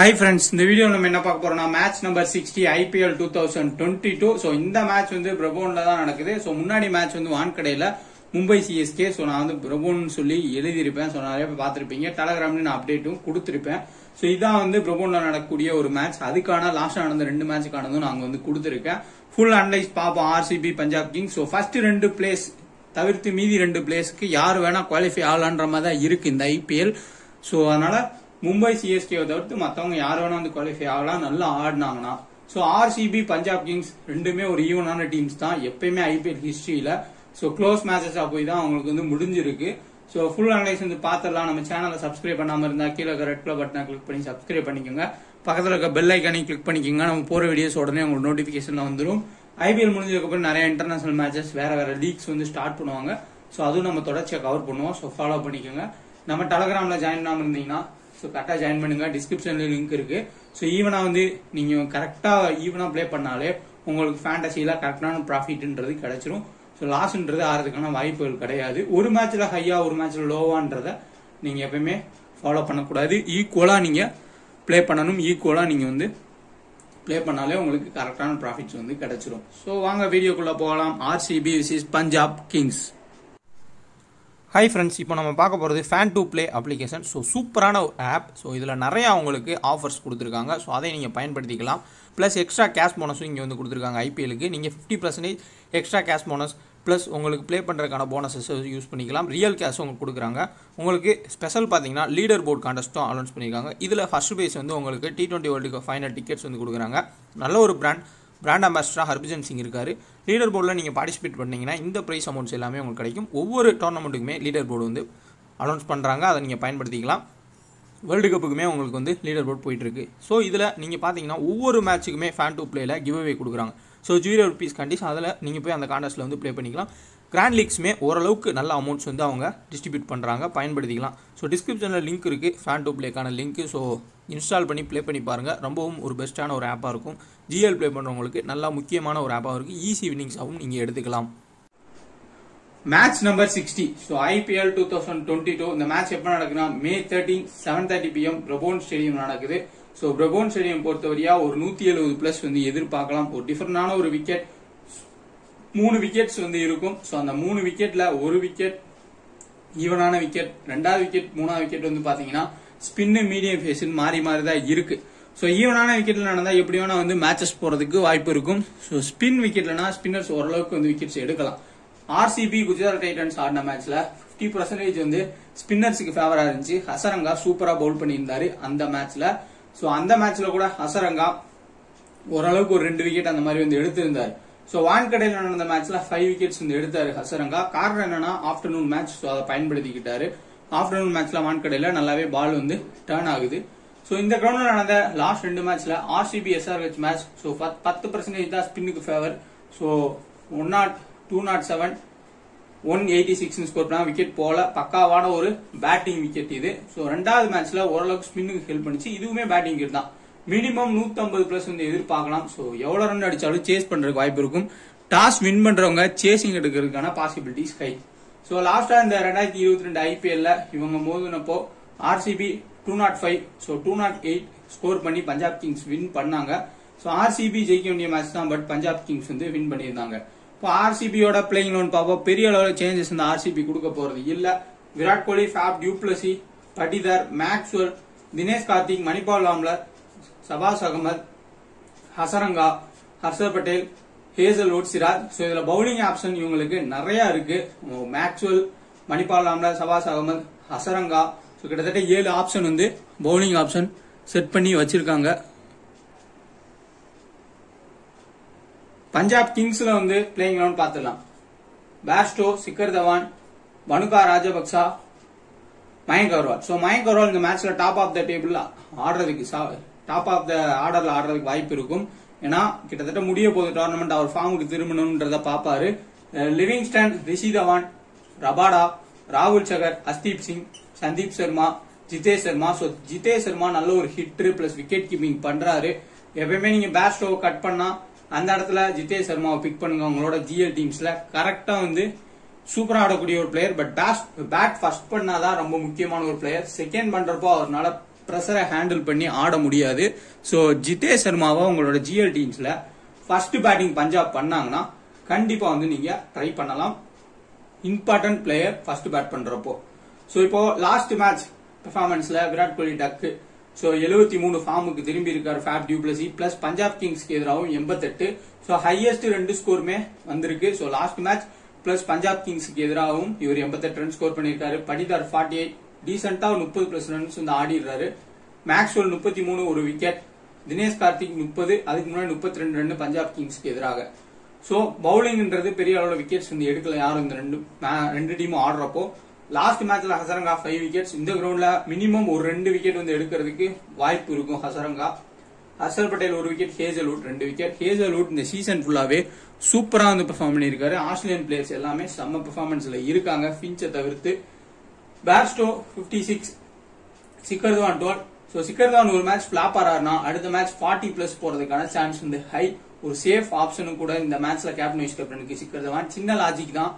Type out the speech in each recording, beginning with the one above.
hi friends இந்த video நம்ம என்ன பார்க்க போறோம்னா match number sixty IPL two thousand twenty two so இந்த மேட்ச் வந்து பிரபோன்ல தான் நடக்குது ஸோ முன்னாடி மேட்ச் வந்து வான்கடையில மும்பை சிஎஸ்கே ஸோ நான் வந்து பிரபோன்னு சொல்லி எழுதியிருப்பேன் ஸோ நிறைய பேர் பார்த்துருப்பீங்க டெலகிராம்ல நான் அப்டேட்டும் கொடுத்துருப்பேன் ஸோ இதான் வந்து பிரபோன்ல நடக்கக்கூடிய ஒரு மேட்ச் அதுக்கான லாஸ்ட் நடந்த ரெண்டு மேட்சுக்கானதும் நாங்கள் வந்து கொடுத்துருக்கேன் ஃபுல் அனலைஸ் பார்ப்போம் RCB Punjab kings so first ரெண்டு பிளேஸ் தவிர்த்து மீதி ரெண்டு பிளேஸ்க்கு யார் வேணா குவாலிஃபை ஆகலான்ற மாதிரி தான் இருக்கு இந்த ஐபிஎல் ஸோ அதனால மும்பை சிஎஸ்கேவை தவிர்த்து மற்றவங்க யார் வேணா வந்து குவாலிஃபை ஆகலாம் நல்லா ஆடினாங்கன்னா ஸோ ஆர்சிபி பஞ்சாப் கிங்ஸ் ரெண்டுமே ஒரு ஈவனான டீம்ஸ் தான் எப்பயுமே ஐபிஎல் ஹிஸ்டரியில ஸோ க்ளோஸ் மேட்சஸா போய் தான் அவங்களுக்கு வந்து முடிஞ்சிருக்கு ஸோ ஃபுல் அனலைஸ் வந்து பார்த்துடலாம் நம்ம சேனலை சப்ஸ்கிரைப் பண்ணாம இருந்தா கீழே இருக்க ரெட் கலர் பட்டனை கிளிக் பண்ணி சப்ஸ்கிரைப் பண்ணிக்கோங்க பக்கத்தில் இருக்க பெல் ஐக்கானையும் கிளிக் பண்ணிக்கோங்க நம்ம போற வீடியோஸ் உடனே உங்களுக்கு நோட்டிபிகேஷன்ல வந்துடும் ஐபிஎல் முடிஞ்சதுக்கு அப்புறம் நிறைய இன்டர்நேஷனல் மேட்சஸ் வேற வேற லீக்ஸ் வந்து ஸ்டார்ட் பண்ணுவாங்க ஸோ அதுவும் நம்ம தொடர்ச்சியாக கவர் பண்ணுவோம் ஸோ ஃபாலோ பண்ணிக்கோங்க நம்ம டெலகிராம்ல ஜாயின் பண்ணாம இருந்தீங்கன்னா ஸோ கரெக்டாக ஜாயின் பண்ணுங்க டிஸ்கிரிப்ஷன்ல லிங்க் இருக்கு ஸோ ஈவனா வந்து நீங்க கரெக்டா ஈவனா ப்ளே பண்ணாலே உங்களுக்கு ஃபேண்டசியில கரெக்டான ப்ராஃபிட்ன்றது கிடைச்சிரும் ஸோ லாஸ்ன்றது ஆறதுக்கான வாய்ப்புகள் கிடையாது ஒரு மேட்ச்ல ஹையா ஒரு மேட்ச்ல லோவான்றத நீங்க எப்பயுமே ஃபாலோ பண்ணக்கூடாது ஈக்குவலா நீங்க ப்ளே பண்ணணும் ஈக்குவலா நீங்க வந்து ப்ளே பண்ணாலே உங்களுக்கு கரெக்டான ப்ராஃபிட்ஸ் வந்து கிடைச்சிரும் ஸோ வாங்க வீடியோக்குள்ள போகலாம் RCB vs Punjab kings hi friends இப்போ நம்ம பார்க்க போகிறது fan to play application so சூப்பரான ஒரு ஆப் ஸோ இதில் நிறையா உங்களுக்கு ஆஃபர்ஸ் கொடுத்துருக்காங்க ஸோ அதை நீங்கள் பயன்படுத்திக்கலாம் ப்ளஸ் எக்ஸ்ட்ரா கேஷ் போனஸும் இங்கே வந்து கொடுத்துருக்காங்க ஐபிஎலுக்கு நீங்கள் fifty percentage extra cash bonus plus உங்களுக்கு ப்ளே பண்ணுறதுக்கான போனஸஸ் யூஸ் பண்ணிக்கலாம் ரியல் கேஷ் உங்களுக்கு கொடுக்குறாங்க உங்களுக்கு ஸ்பெஷல் பார்த்தீங்கன்னா லீடர் போர்ட் கான்டெஸ்ட்டும் அனௌன்ஸ் பண்ணியிருக்காங்க இதில் ஃபர்ஸ்ட் பேஸ் வந்து உங்களுக்கு T twenty world cup final tickets வந்து கொடுக்குறாங்க நல்ல ஒரு பிராண்ட் பிராண்ட் அம்பாசிடராக ஹர்பஜன் சிங் இருக்காரு லீடர் போர்டில் நீங்கள் பார்ட்டிசிபேட் பண்ணீங்கன்னா இந்த ப்ரைஸ் அமௌண்ட்ஸ் எல்லாமே உங்களுக்கு கிடைக்கும் ஒவ்வொரு டோர்னமெண்ட்டுக்குமே லீடர் போர்டு வந்து அனௌன்ஸ் பண்ணுறாங்க அதை நீங்கள் பயன்படுத்திக்கலாம் வேர்ல்டு கப்புக்குமே உங்களுக்கு வந்து லீடர் போர்ட் போயிட்டு இருக்கு ஸோ இதில் நீங்கள் பார்த்தீங்கன்னா ஒவ்வொரு மேட்ச்சுக்குமே ஃபேன் டூ பிளேல கிவ் அவே கொடுக்குறாங்க ஸோ ஜீரோ ருபீஸ் கண்டிஸ் அதில் நீங்கள் போய் அந்த கான்டெஸ்ட்டில் வந்து ப்ளே பண்ணிக்கலாம் கிராண்ட் லீக்ஸுமே ஓரளவுக்கு நல்ல அமௌண்ட்ஸ் வந்து அவங்க டிஸ்ட்ரிபியூட் பண்ணுறாங்க பயன்படுத்திக்கலாம் ஸோ டிஸ்கிரிப்ஷனில் லிங்க் இருக்குது ஃபேன் டூ ப்ளேக்கான லிங்க் ஸோ இன்ஸ்டால் பண்ணி ப்ளே பண்ணி பாருங்கள் ரொம்பவும் ஒரு பெஸ்ட்டான ஒரு ஆப்பாக இருக்கும் ஜிஎல் ப்ளே பண்ணுறவங்களுக்கு நல்லா முக்கியமான ஒரு ஆப்பாக இருக்குது ஈஸி வின்னிங்ஸாகவும் நீங்கள் எடுத்துக்கலாம் match number sixty so IPL two thousand twenty two இந்த மேட்ச் எப்போ நடக்குதுன்னா May thirteen seven thirty PM Brabourne stadium நடக்குது ஸோ பிரபோன் ஸ்டேடியம் பொறுத்தவரையா ஒரு நூத்தி எழுபது பிளஸ் வந்து எதிர்பார்க்கலாம் ஒரு டிஃபரெண்டான ஒரு விக்கெட் மூணு விக்கெட்ஸ் வந்து இருக்கும் ஸோ அந்த மூணு விக்கெட்ல ஒரு விக்கெட் ஈவனான விக்கெட் ரெண்டாவது விக்கெட் மூணாவது விக்கெட் வந்து பாத்தீங்கன்னா ஸ்பின்னு மீடியம் ஃபேஸ்னு மாறி மாறி தான் இருக்கு ஸோ ஈவனான விக்கெட்ல நடந்தா எப்படி வேணா வந்து மேட்சஸ் போறதுக்கு வாய்ப்பு இருக்கும் ஸோ ஸ்பின் விக்கெட்லனா ஸ்பின்னர்ஸ் ஓரளவுக்கு வந்து விக்கெட்ஸ் எடுக்கலாம் ஆர்சிபி குஜராத் டைட்டன்ஸ் ஆடின மேட்ச்ல பிப்டி பர்சன்டேஜ் வந்து ஸ்பின்னர்ஸுக்கு ஃபேவரா இருந்துச்சு ஹசரங்கா சூப்பரா பவுல் பண்ணியிருந்தாரு அந்த மேட்ச்ல ஸோ அந்த மேட்ச்ல கூட ஹசரங்கா ஓரளவுக்கு ஒரு ரெண்டு விக்கெட் அந்த மாதிரி வந்து எடுத்திருந்தாரு ஸோ வான்கடையில் நடந்த மேட்ச்ல ஃபைவ் விக்கெட்ஸ் வந்து எடுத்தாரு ஹசரங்கா காரணம் என்னன்னா ஆஃப்டர்நூன் மேட்ச் ஸோ அதை பயன்படுத்திக்கிட்டாரு ஆஃப்டர்நூன் மேட்ச்ல வான்கடையில நல்லாவே பால் வந்து டேர்ன் ஆகுது ஸோ இந்த கிரவுண்ட்ல நடந்த லாஸ்ட் ரெண்டு மேட்ச்ல ஆர்சிபி எஸ்ஆர்ஹெச் மேட்ச் ஸோ பத்து பர்சன்டேஜ் தான் ஸ்பின்னுக்கு favour so one nought two nought seven one eighty six score பண்ணா விக்கெட் போல பக்காவான ஒரு பேட்டிங் விக்கெட் இது ஸோ ரெண்டாவது மேட்ச்ல ஓரளவுக்கு ஸ்பின்னுக்கு ஹெல்ப் பண்ணிச்சு இதுவுமே பேட்டிங் விக்கெட் தான் மினிமம் நூத்தம்பது பிளஸ் வந்து எதிர்பார்க்கலாம் ஸோ எவ்வளவு ரன் அடிச்சாலும் சேஸ் பண்றதுக்கு வாய்ப்பு இருக்கும் டாஸ் வின் பண்றவங்க சேசிங் எடுக்கிறதுக்கான பாசிபிலிட்டிஸ் ஹை ஸோ லாஸ்டா இந்த ரெண்டாயிரத்தி இருபத்தி ரெண்டு ஐபிஎல்ல இவங்க மோதினப்போ RCB two nought five so two nought eight score பண்ணி பஞ்சாப் கிங்ஸ் வின் பண்ணாங்க ஸோ ஆர்சிபி ஜெயிக்க வேண்டிய மேட்ச் தான் பட் பஞ்சாப் கிங்ஸ் வந்து வின் பண்ணியிருந்தாங்க இப்போ ஆர்சிபியோட பிளேயிங் லோன் பார்ப்போம் பெரிய அளவில் சேஞ்சஸ் இந்த ஆர்சிபி கொடுக்க போறது இல்ல Virat Kohli Faf du Plessis Patidar Maxwell Dinesh Karthik Mahipal Lomror Shahbaz Ahmed Hasaranga Harshal Patel Hazlewood Siraj so இதுல பவுலிங் ஆப்ஷன் இவங்களுக்கு நிறைய இருக்கு மேக்ஸ்வெல் மணிபால் லாம்லர் சபாஸ் அகமது ஹசரங்கா ஸோ கிட்டத்தட்ட ஏழு ஆப்ஷன் வந்து பவுலிங் ஆப்ஷன் செட் பண்ணி வச்சிருக்காங்க பஞ்சாப் கிங்ஸ்ல வந்து பிளேயிங் லெவன் பார்த்துடலாம் பேஸ்டோ சிக்கர் தவான் பனுகா ராஜபக்சா மயங்க் அகர்வால் ஸோ மயங்க் அகர்வால் இந்த மேட்ச்ல டாப் ஆஃப் த டேபிள் ஆடுறதுக்கு டாப் ஆஃப் த ஆர்டர்ல ஆடுறதுக்கு வாய்ப்பு இருக்கும் ஏன்னா கிட்டத்தட்ட முடிய போது டோர்னமெண்ட் அவர் ஃபார்முக்கு திரும்பணும்ன்றத பாப்பாரு லிவிங்ஸ்டன் ரிஷி தவான் ரபாடா ராகுல் சகர் ஹஸ்தீப் சிங் சந்தீப் சர்மா ஜிதேஷ் சர்மா ஸோ ஜிதேஷ் சர்மா நல்ல ஒரு ஹிட்ரு பிளஸ் விக்கெட் கீப்பிங் பண்றாரு எப்பயுமே நீங்க பேஸ்டோ கட் பண்ணா அந்த இடத்துல ஜிதேஷ் சர்மாவை பிக் பண்ணுங்க உங்களோட ஜிஎல் டீம்ஸ்ல கரெக்டா வந்து சூப்பரா ஆடக்கூடிய ஒரு player but bat bat first பண்ணாதான் ரொம்ப முக்கியமான ஒரு பிளேயர் செகண்ட் பண்றப்போ அவர்னால ப்ரெஷரை ஹேண்டில் பண்ணி ஆட முடியாது ஸோ ஜிதேஷ் சர்மாவை உங்களோட ஜிஎல் டீம்ஸ்ல ஃபர்ஸ்ட் பேட்டிங் பஞ்சாப் பண்ணாங்கன்னா கண்டிப்பா வந்து நீங்க ட்ரை பண்ணலாம் இம்பார்ட்டன்ட் பிளேயர் ஃபர்ஸ்ட் பேட் பண்றப்போ ஸோ இப்போ லாஸ்ட் மேட்ச் பெர்ஃபார்மன்ஸ்ல விராட் கோலி டக்கு ஸோ எழுபத்தி மூணு ஃபார்முக்கு திரும்பி இருக்காரு ஃபேப் டியூப்ளசி பிளஸ் பஞ்சாப் கிங்ஸ்க்கு எதிராகவும் எண்பத்தெட்டு ஸோ ஹையஸ்ட் ரெண்டு ஸ்கோருமே வந்திருக்கு so last match plus Punjab கிங்ஸ்க்கு எதிராகவும் இவர் எண்பத்தெட்டு ரன் ஸ்கோர் பண்ணியிருக்காரு படிதார் ஃபார்ட்டி எயிட் டீசெண்டா முப்பது பிளஸ் ரன்ஸ் வந்து ஆடிடுறாரு மேக்ஸ்வெல் முப்பத்தி மூணு ஒரு விக்கெட் தினேஷ் கார்த்திக் முப்பது அதுக்கு முன்னாடி முப்பத்தி ரெண்டு ரன் பஞ்சாப் கிங்ஸ்க்கு எதிராக சோ பவுலிங்ன்றது பெரிய அளவுல விக்கெட்ஸ் வந்து எடுக்கல யாரும் இந்த ரெண்டு ma- ரெண்டு டீமும் ஆடுறப்போ லாஸ்ட் மேட்ச்ல ஹசரங்கா ஃபைவ் விக்கெட்ஸ் இந்த கிரவுண்ட்ல மினிமம் ஒரு ரெண்டு விக்கெட் வந்து எடுக்கிறதுக்கு வாய்ப்பு இருக்கும் ஹசரங்கா ஹர்ஷல் பட்டேல் ஒரு விக்கெட் ஹேசல்வுட் ரெண்டு விக்கெட் ஹேசல்வுட் இந்த சீசன் ஃபுல்லாவே சூப்பரா வந்து பெர்ஃபார்ம் பண்ணியிருக்காரு ஆஸ்திரேலியன் பிளேயர்ஸ் எல்லாமே செம்ம பெர்ஃபார்மன்ஸ்ல இருக்காங்க ஃபின்ச்சை தவிர்த்து Bairstow 56 six Shikhar Dhawan twelve so Shikhar Dhawan ஒரு மேட்ச் ஃபிளாப் ஆறாருனா அடுத்த மேட்ச் ஃபார்ட்டி பிளஸ் போறதுக்கான சான்ஸ் வந்து ஹை ஒரு சேஃப் ஆப்ஷனும் கூட இந்த மேட்ச்ல கேப்டன் வைஸ் கேப்டனுக்கு சிக்கர் தவான் சின்ன லாஜிக் தான்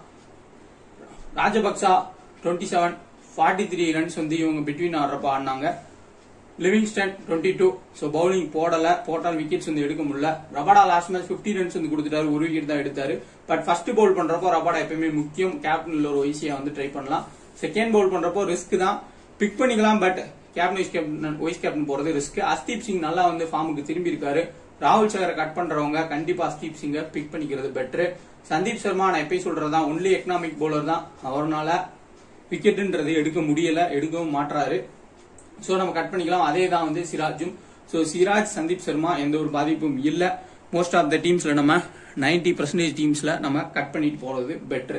Rajapaksa twenty seven forty three runs வந்து இவங்க பிட்வீன் ஆடுறப்ப ஆடினாங்க Livingstone twenty two so bowling போடல போட்டால் விக்கெட்ஸ் வந்து எடுக்க முடியல ரபாடா லாஸ்ட் மேட்ச் 50 ரன்ஸ் வந்து கொடுத்துட்டாரு ஒரு விக்கெட் தான் எடுத்தாரு பட் ஃபர்ஸ்ட் பவுல் பண்றப்போ ரபாடா எப்பயுமே முக்கியம் கேப்டன் ஒரு வைசியா வந்து ட்ரை பண்ணலாம் செகண்ட் பவுல் பண்றப்போ ரிஸ்க் தான் பிக் பண்ணிக்கலாம் but captain vice captain vice captain போறது ரிஸ்க் அஸ்தீப் சிங் நல்லா வந்து ஃபார்முக்கு திரும்பி இருக்காரு ராகுல் சகரை கட் பண்றவங்க கண்டிப்பா அஸ்தீப் சிங்கை பிக் பண்ணிக்கிறது பெட்டர் சந்தீப் சர்மா நான் எப்பயும் சொல்றதுதான் ஒன்லி எக்கனாமிக் பவுலர் தான் அவர்னால விக்கெட்ன்றது எடுக்க முடியல எடுக்கவும் மாட்றாரு சோ நம்ம கட் பண்ணிக்கலாம் அதே தான் வந்து சிராஜும் சோ சிராஜ் சந்தீப் சர்மா எந்த ஒரு பாதிப்பும் இல்ல மோஸ்ட் ஆஃப் த டீம்ஸ்ல நம்ம 90% பர்சன்டேஜ் டீம்ஸ்ல நம்ம கட் பண்ணிட்டு போறது பெட்டர்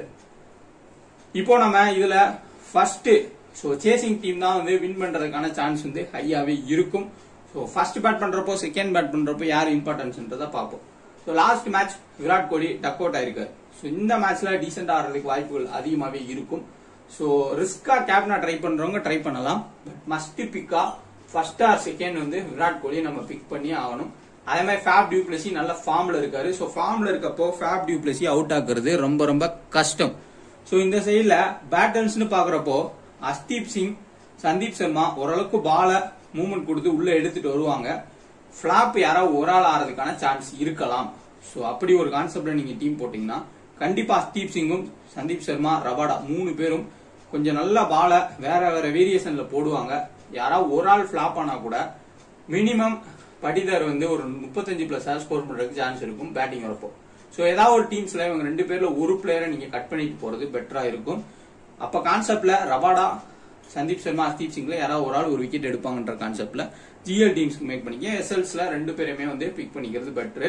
இப்போ நம்ம இதுல ஃபர்ஸ்ட் சோ சேசிங் டீம் தான் வந்து வின் பண்றதுக்கான சான்ஸ் வந்து ஹையாவே இருக்கும் சோ ஃபர்ஸ்ட் பேட் பண்றப்போ செகண்ட் பேட் பண்றப்போ யார் இம்பார்ட்டன்ஸ்ன்றத பார்ப்போம் so last match Virat Kohli duck out ஆயிருக்காரு சோ இந்த மேட்ச்ல டீசென்ட் ஆடுறதுக்கு வாய்ப்புகள் அதிகமாவே இருக்கும் சோ ரிஸ்கா கேப்டனா ட்ரை பண்றவங்க ட்ரை பண்ணலாம் பட் மஸ்ட் பிக்கா ஃபர்ஸ்ட் ஆர் செகண்ட் வந்து விராட் கோலி நம்ம பிக் பண்ணி ஆகணும் அதே மாதிரி ஃபேப் டியூப்ளசி நல்ல ஃபார்ம்ல இருக்காரு சோ ஃபார்ம்ல இருக்கப்போ ஃபேப் டியூப்ளசி அவுட் ஆக்குறது ரொம்ப ரொம்ப கஷ்டம் சோ இந்த சைடுல பேட்டர்ன்ஸ்னு பாக்குறப்போ அஸ்தீப் சிங் சந்தீப் சர்மா ஓரளவுக்கு பால மூவ்மெண்ட் கொடுத்து உள்ள எடுத்துட்டு வருவாங்க ஃபிளாப் யாராவது ஒரு ஆள் ஆறதுக்கான சான்ஸ் இருக்கலாம் சோ அப்படி ஒரு கான்செப்ட்ல நீங்க டீம் போட்டீங்கன்னா கண்டிப்பா அஸ்தீப் சிங்கும் சந்தீப் சர்மா ரபாடா மூணு பேரும் கொஞ்சம் நல்ல பால வேற வேற வேரியேஷன்ல போடுவாங்க யாராவது ஒரு ஆள் ஃபிளாப் ஆனா கூட மினிமம் படிதர் வந்து ஒரு முப்பத்தஞ்சு பிளஸ் ஸ்கோர் பண்றதுக்கு சான்ஸ் இருக்கும் பேட்டிங் வரப்போ சோ ஏதாவது ஒரு டீம்ஸ்ல இவங்க ரெண்டு பேர்ல ஒரு பிளேயரை நீங்க கட் பண்ணிட்டு போறது பெட்டரா இருக்கும் அப்ப கான்செப்ட்ல ரபாடா சந்தீப் சர்மா அஸ்தீப் சிங்ல யாராவது ஒரு ஆள் ஒரு விக்கெட் எடுப்பாங்கன்ற கான்செப்ட்ல ஜிஎல் டீம்ஸ்க்கு மேக் பண்ணிக்க எஸ்எல்ஸ்ல ரெண்டு பேருமே வந்து பிக் பண்ணிக்கிறது பெட்டர்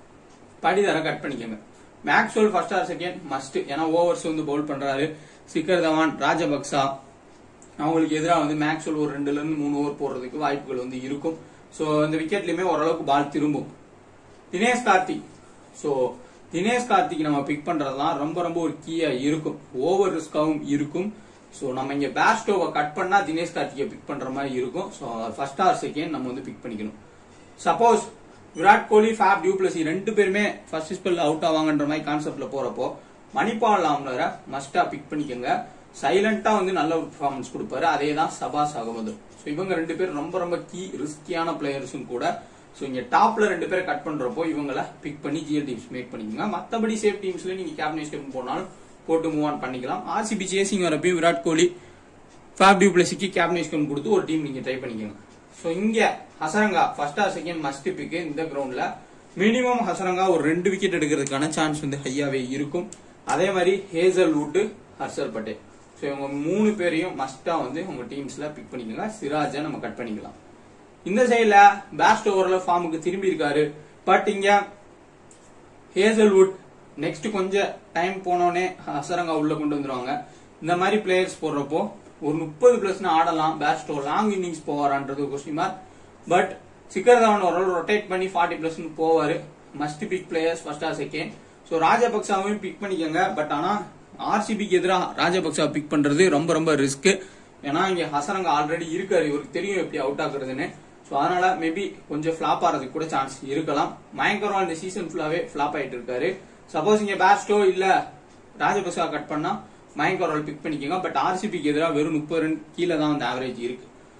படிதார கட் பண்ணிக்கோங்க Maxwell first or second must ஏன்னா ஓவர்ஸ் வந்து பவுல் பண்றாரு சிக்கர் தவான் ராஜபக்சா அவங்களுக்கு எதிராக வந்து மேக்ஸ்வெல் ஒரு ரெண்டுல இருந்து மூணு ஓவர் போடுறதுக்கு வாய்ப்புகள் வந்து இருக்கும் சோ இந்த விக்கெட்லயுமே ஓரளவுக்கு பால் திரும்பும் தினேஷ் கார்த்திக் சோ தினேஷ் கார்த்திக் நம்ம பிக் பண்றதுலாம் ரொம்ப ரொம்ப ஒரு கீயா இருக்கும் ஓவர் ரிஸ்காவும் இருக்கும் சோ நம்ம இங்க பேஸ்டோவை கட் பண்ணா தினேஷ் கார்த்திகை பிக் பண்ற மாதிரி இருக்கும் சோ ஃபர்ஸ்ட் ஆர் செகண்ட் நம்ம வந்து பிக் பண்ணிக்கணும் suppose Virat Kohli Faf du Plessis ரெண்டு பேருமே ஃபர்ஸ்ட் ஸ்பெல் அவுட் ஆவாங்கன்ற மாதிரி கான்செப்ட்ல போறப்போ மணிபால் லாம்லரை மஸ்டா பிக் பண்ணிக்கோங்க சைலண்டா வந்து நல்ல ஒரு பெர்ஃபார்மன்ஸ் கொடுப்பாரு அதே தான் சபாஸ் அகமது ஸோ இவங்க ரெண்டு பேர் ரொம்ப ரொம்ப கீ ரிஸ்கியான பிளேயர்ஸும் கூட ஸோ இங்க டாப்ல ரெண்டு பேரை கட் பண்றப்போ இவங்கள பிக் பண்ணி ஜிஎல் டீம்ஸ் மேக் பண்ணிக்கோங்க மத்தபடி சேஃப் டீம்ஸ்ல நீங்க கேப்டன் ஸ்டெப் போனாலும் போட்டு மூவ் ஆன் பண்ணிக்கலாம் ஆர்சிபி சேசிங் வரப்போ விராட் கோலி ஃபேப் டியூப்ளசிக்கு கேப்டன் கொடுத்து ஒரு டீம் நீங்க ட்ரை பண்ணிக்கோங்க சோ இங்க Hasaranga first or second must pick இந்த கிரவுண்ட்ல மினிமம் ஹசரங்கா ஒரு ரெண்டு விக்கெட் எடுக்கிறதுக்கான சான்ஸ் வந்து ஹையாவே இருக்கும் அதே மாதிரி Hazlewood Harshal Patel so இவங்க மூணு பேரையும் மஸ்டா வந்து உங்க டீம்ஸ்ல பிக் பண்ணிக்கோங்க சிராஜை நம்ம கட் பண்ணிக்கலாம் இந்த சைடுல பேஸ்ட் ஓவர்ல ஃபார்முக்கு திரும்பி இருக்காரு பட் இங்க ஹேசல்வுட் நெக்ஸ்ட் கொஞ்சம் டைம் போனோடனே ஹசரங்கா உள்ள கொண்டு வந்துருவாங்க இந்த மாதிரி பிளேயர்ஸ் போடுறப்போ ஒரு முப்பது பிளஸ்னு ஆடலாம் பேஸ்டோ லாங் இன்னிங்ஸ் போவாரான்றது question mark but Shikhar Dhawan ஒரு ரொட்டேட் பண்ணி ஃபார்ட்டி பிளஸ் போவாரு must pick players first or second so ராஜபக்சாவையும் பிக் பண்ணிக்கோங்க பட் ஆனா ஆர்சிபிக்கு எதிராக ராஜபக்சா பிக் பண்றது ரொம்ப ரொம்ப ரிஸ்க் ஏன்னா இங்க ஹசரங்க ஆல்ரெடி இருக்காரு இவருக்கு தெரியும் எப்படி அவுட் ஆகுறதுன்னு ஸோ அதனால மேபி கொஞ்சம் ஃபிளாப் ஆறதுக்கு கூட சான்ஸ் இருக்கலாம் மயங்கரம் இந்த சீசன் ஃபுல்லாவே ஃபிளாப் ஆயிட்டு இருக்காரு சப்போஸ் இங்க பேஸ்டோ இல்ல ராஜபக்சா கட் பண்ணா மயங்கரோல் பிக் பண்ணிக்கோங்க பட் ஆர்சிபிக்கு எதிராக வெறும் முப்பது ரன் கீழே தான் அந்த ஆவரேஜ் இருக்கு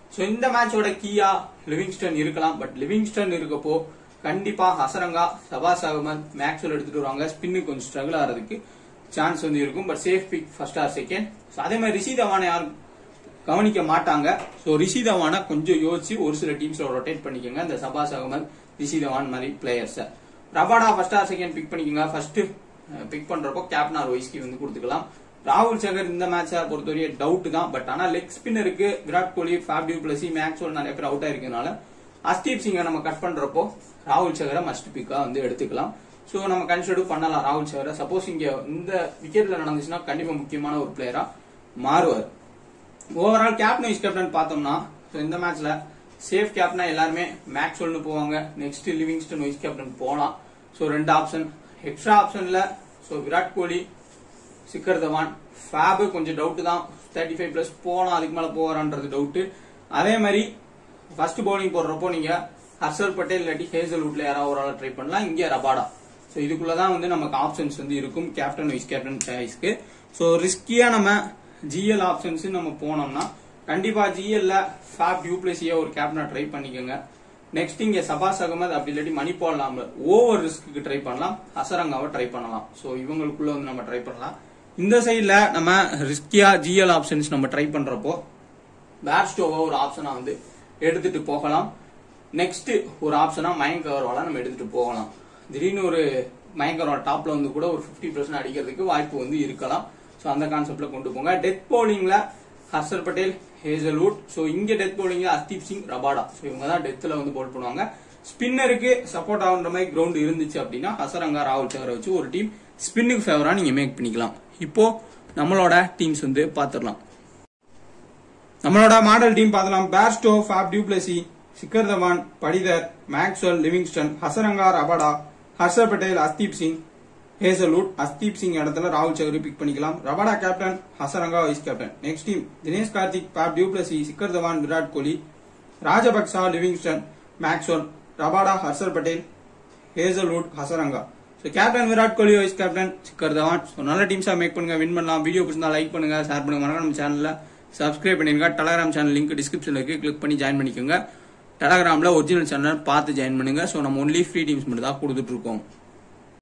சோ இந்த மேட்சோட கீயா லிவிங்ஸ்டன் இருக்கலாம் பட் லிவிங்ஸ்டன் இருக்கப்போ கண்டிப்பா ஹசரங்கா சபாஸ் அகமது மேக்ஸ்வெல் எடுத்துட்டு வருவாங்க ஸ்பின்னு கொஞ்சம் ஸ்ட்ரகிள் ஆகிறதுக்கு சான்ஸ் வந்து இருக்கும் but safe pick first or second அதே மாதிரி ரிஷி தவானை யாரும் கவனிக்க மாட்டாங்க சோ ரிஷி தவானை கொஞ்சம் யோசிச்சு ஒரு சில டீம்ஸ்ல ரொட்டேட் பண்ணிக்கோங்க இந்த சபாஸ் அகமது ரிஷி தவான் மாதிரி players Rabada first or second pick பண்ணிக்கோங்க ஃபர்ஸ்ட் பிக் பண்றப்போ கேப்டன் ஆர் வைஸ்கி வந்து கொடுத்துக்கலாம் ராகுல் சகர் இந்த மேட்சை பொறுத்தவரையே டவுட் தான் பட் ஆனா லெக் ஸ்பின்னருக்கு Virat Kohli Faf du Plessis Maxwell நிறைய பேர் அவுட் ஆயிருக்கனால அஸ்தீப் சிங்கை நம்ம கட் பண்றப்போ ராகுல் சகரை மஸ்ட் பிக்கா வந்து எடுத்துக்கலாம் சோ நம்ம கன்சிடர் பண்ணலாம் ராகுல் சகரை சப்போஸ் இங்க இந்த விக்கெட்ல நடந்துச்சுன்னா கண்டிப்பா முக்கியமான ஒரு பிளேயரா மாறுவார் ஓவரால் கேப்டன் வைஸ் கேப்டன் பார்த்தோம்னா so இந்த மேட்ச்ல சேஃப் கேப்டனா எல்லாருமே மேக்ஸ்வெல்னு போவாங்க நெக்ஸ்ட் லிவிங்ஸ்டன் வைஸ் கேப்டன் போலாம் சோ ரெண்டு ஆப்ஷன் எக்ஸ்ட்ரா ஆப்ஷன்ல சோ விராட் கோலி சிக்கர் தவான் ஃபேபு கொஞ்சம் டவுட் தான் தேர்ட்டி ஃபைவ் பிளஸ் போலாம் அதுக்கு மேல போவாரான்றது டவுட் அதே மாதிரி ஃபர்ஸ்ட் பவுலிங் போடுறப்போ நீங்க ஹர்ஷல் பட்டேல் இல்லாட்டி ஹேசல்வுட்ல யாராவது ஒரு ஆள் ட்ரை பண்ணலாம் இங்க ரபாடா ஸோ இதுக்குள்ளதான் வந்து நமக்கு ஆப்ஷன்ஸ் வந்து இருக்கும் கேப்டன் வைஸ் கேப்டன் சாய்ஸ்க்கு ஸோ ரிஸ்கியா நம்ம ஜிஎல் ஆப்ஷன்ஸ் நம்ம போனோம்னா கண்டிப்பா ஜிஎல்ல ஃபேப் டியூப்ளேசியா ஒரு கேப்டனா ட்ரை பண்ணிக்கோங்க நெக்ஸ்ட் இங்க சபாஸ் அகமது அப்படி இல்லாட்டி மணிபால் நாம ஓவர் ரிஸ்க்கு ட்ரை பண்ணலாம் ஹசரங்காவை ட்ரை பண்ணலாம் ஸோ இவங்களுக்குள்ள வந்து நம்ம ட்ரை பண்ணலாம் இந்த சைட்ல நம்ம ரிஸ்கியா ஜிஎல் ஆப்ஷன்ஸ் நம்ம ட்ரை பண்றப்போ பேர்ஸ்டோவா ஒரு ஆப்ஷனா வந்து எடுத்துட்டு போகலாம் நெக்ஸ்ட் ஒரு ஆப்ஷனா மயங்க் அகர்வாலா நம்ம எடுத்துட்டு போகலாம் திடீர்னு ஒரு மயங்க் அகர்வால் டாப்ல வந்து கூட ஒரு 50% பர்சன்ட் அடிக்கிறதுக்கு வாய்ப்பு வந்து இருக்கலாம் ஸோ அந்த கான்செப்ட்ல கொண்டு போங்க டெத் பவுலிங்ல ஹர்ஷல் பட்டேல் ஹேசல்வுட் ஸோ இங்க டெத் பவுலிங்ல அஸ்தீப் சிங் ரபாடா ஸோ இவங்க தான் டெத்ல வந்து போல் பண்ணுவாங்க ஸ்பின்னருக்கு சப்போர்ட் ஆகுற மாதிரி கிரவுண்ட் இருந்துச்சு அப்படின்னா ஹசரங்கா ராகுல் சகரை வச்சு ஒரு டீம் ஸ்பின்னுக்கு ஃபேவரா நீங்க மேக் பண்ணிக்கலாம் இப்போ நம்மளோட டீம்ஸ் வந்து பாத்துடலாம் நம்மளோட மாடல் டீம் பார்த்தலாம் Bairstow Faf du Plessis Shikhar Dhawan Patidar Maxwell Livingstone Hasaranga Rabada Harshal Patel Arshdeep Singh Hazlewood Arshdeep Singh இடத்துல ராகுல் சௌரி பிக் பண்ணிக்கலாம் Rabada captain Hasaranga vice captain next team Dinesh Karthik Faf du Plessis Shikhar Dhawan Virat Kohli Rajapaksa Livingstone Maxwell Rabada Harshal Patel Hazlewood Hasaranga so captain Virat Kohli vice captain Shikhar Dhawan so நல்ல டீம்ஸா மேக் பண்ணுங்க வின் பண்ணலாம் வீடியோ பிடிச்சிருந்தா லைக் பண்ணுங்க ஷேர் பண்ணுங்க மறக்காம நம்ம சேனல்ல சப்ஸ்கிரைப் பண்ணிருங்க டெலகிராம் சேனல் லிங்க் டிஸ்கிரிப்ஷன்ல இருக்கு கிளிக் பண்ணி ஜாயின் பண்ணிக்கோங்க டெலகிராம்ல ஒரிஜினல் சேனல் பார்த்து ஜாயின் பண்ணுங்க ஸோ நம்ம ஒன்லி ஃப்ரீ டீம்ஸ் மட்டும் தான் கொடுத்துட்டு இருக்கோம்